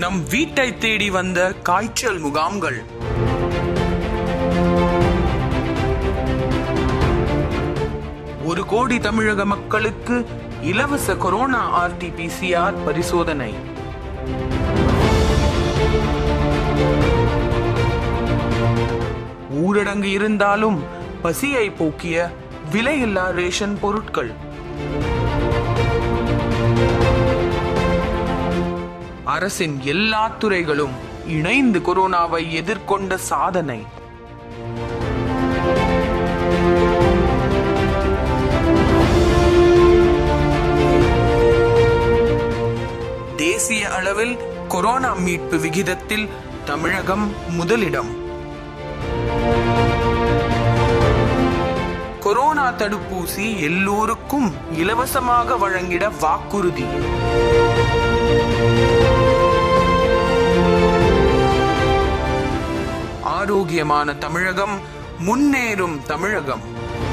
நம் வீட்டை தேடி வந்த காய்ச்சல் முகாம்கள் ஒரு கோடி தமிழக மக்களுக்கு இலவச கொரோனா ஆர்டிபிசிஆர் பரிசோதனை ஊரடங்கு இருந்தாலும் பசியை போக்கிய விலையில்லா ரேஷன் பொருட்கள் அரசின் எல்லா துறைகளும் இணைந்து கொரோனாவை எதிர்கொண்ட சாதனை தேசிய அளவில் கொரோனா மீட்பு விகிதத்தில் தமிழகம் முதலிடம் கொரோனா தடுப்பூசி எல்லோருக்கும் இலவசமாக வழங்கிட வாக்குறுதி ஆரோக்கியமான தமிழகம் முன்னேறும் தமிழகம்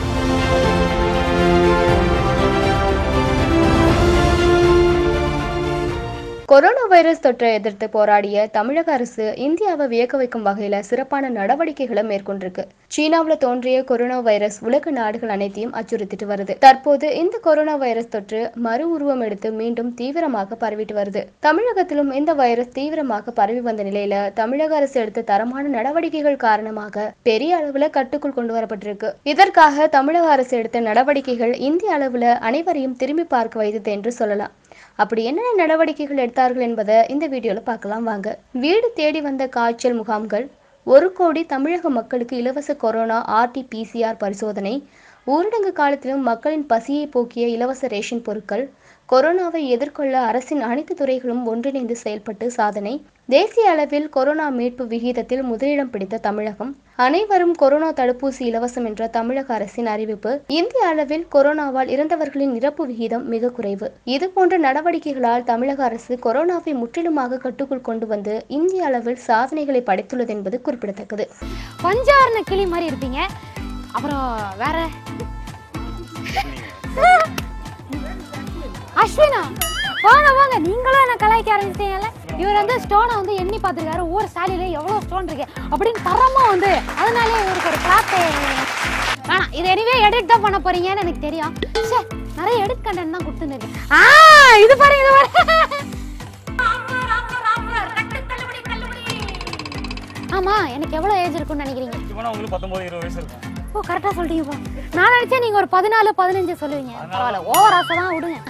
கொரோனா வைரஸ் தொற்றை எதிர்த்து போராடிய தமிழக அரசு இந்தியாவை வியக்க வைக்கும் வகையில சிறப்பான நடவடிக்கைகளை மேற்கொண்டிருக்கு சீனாவுல தோன்றிய கொரோனா வைரஸ் உலக நாடுகள் அனைத்தையும் அச்சுறுத்திட்டு வருது தற்போது இந்த கொரோனா வைரஸ் தொற்று மறு உருவம் எடுத்து மீண்டும் தீவிரமாக பரவிட்டு வருது தமிழகத்திலும் இந்த வைரஸ் தீவிரமாக பரவி வந்த நிலையில தமிழக அரசு எடுத்த தரமான நடவடிக்கைகள் காரணமாக பெரிய அளவுல கட்டுக்குள் கொண்டு வரப்பட்டிருக்கு இதற்காக தமிழக அரசு எடுத்த நடவடிக்கைகள் இந்திய அளவுல அனைவரையும் திரும்பி பார்க்க வைத்தது என்று சொல்லலாம் அப்படி என்னென்ன நடவடிக்கைகள் எடுத்தார்கள் என்பதை இந்த வீடியோல பார்க்கலாம் வாங்க வீடு தேடி வந்த காய்ச்சல் முகாம்கள் ஒரு கோடி தமிழக மக்களுக்கு இலவச கொரோனா ஆர்டிபிசிஆர் பரிசோதனை ஊரடங்கு காலத்திலும் மக்களின் பசியை போக்கிய இலவச ரேஷன் பொருட்கள் கொரோனாவை எதிர்கொள்ள அரசின் அனைத்து துறைகளும் ஒன்றிணைந்து செயல்பட்டு சாதனை தேசிய அளவில் கொரோனா மீட்பு விகிதத்தில் முதலிடம் பிடித்த தமிழகம் அனைவரும் கொரோனா தடுப்பூசி இலவசம் என்ற தமிழக அரசின் அறிவிப்பு இந்திய அளவில் கொரோனாவால் இறந்தவர்களின் இறப்பு விகிதம் மிக குறைவு இது போன்ற நடவடிக்கைகளால் தமிழக அரசு கொரோனாவை முற்றிலுமாக கட்டுக்குள் கொண்டு வந்து இந்திய அளவில் சாதனைகளை படைத்துள்ளது என்பது குறிப்பிடத்தக்கது பஞ்சாரண கிளி மாதிரி இருப்பீங்க அப்புறம் வேற அஸ்வினா வாங்க வாங்க நீங்களும் என்ன கலாய்க்க ஆரம்பிச்சிட்டீங்கல்ல இவர் வந்து ஸ்டோனை வந்து எண்ணி பார்த்துருக்காரு ஒவ்வொரு சாலியில எவ்வளோ ஸ்டோன் இருக்கு அப்படின்னு தரமா வந்து அதனாலே இவருக்கு ஒரு கிளாப் வேணாம் இது எனிவே எடிட் தான் பண்ண போறீங்கன்னு எனக்கு தெரியும் ச்சே, நிறைய எடிட் கண்டென்ட் தான் கொடுத்துருக்கேன் ஆ இது பாருங்க இது பாருங்க ஆமா எனக்கு எவ்வளவு ஏஜ் இருக்கும்னு நினைக்கிறீங்க முக்கியமான உங்களுக்கு பத்தொன்பது இருபது வயசு இருக்கும் ஓ கரெக்டா சொல்லிட்டீங்கப்பா நான் நினைச்சேன் நீங்க ஒரு பதினாலு பதினஞ்சு சொல்லுவீங்க பரவாயில்ல ஓவர் ஆசை தான் விடுங்க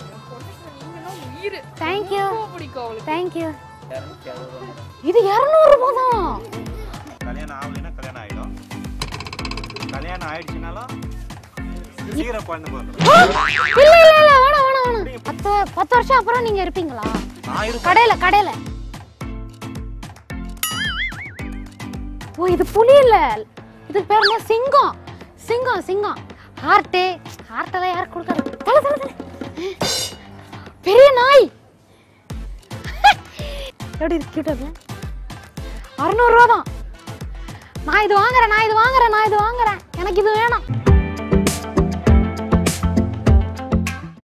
தேங்க்யூ தேங்க்யூ இது இரநூறு ரூபாய் தான் கல்யாணம் ஆகலைன்னா கல்யாணம் ஆயிடும் கல்யாணம் ஆயிடுச்சுனாலும் சீக்கிரம் குழந்தை பிறந்துடும் இல்ல இல்ல இல்ல வேணாம் வேணாம் வேணாம் பத்து பத்து வருஷம் அப்புறம் நீங்க இருப்பீங்களா நான் இருப்பேன் கடையில கடையில ஓ இது புலி இல்ல இது பேர் என்ன சிங்கம் சிங்கம் சிங்கம் ஹார்ட்டு ஹார்ட்டெல்லாம் யாருக்கு கொடுக்காது தலை தலை தலை பெரிய நாய் எப்படி இருக்கு cute ஆ இருக்கு அறுநூறுவா தான் நான் இது வாங்குறேன் நான் இது வாங்குறேன் நான் இது வாங்குறேன் எனக்கு இது வேணும்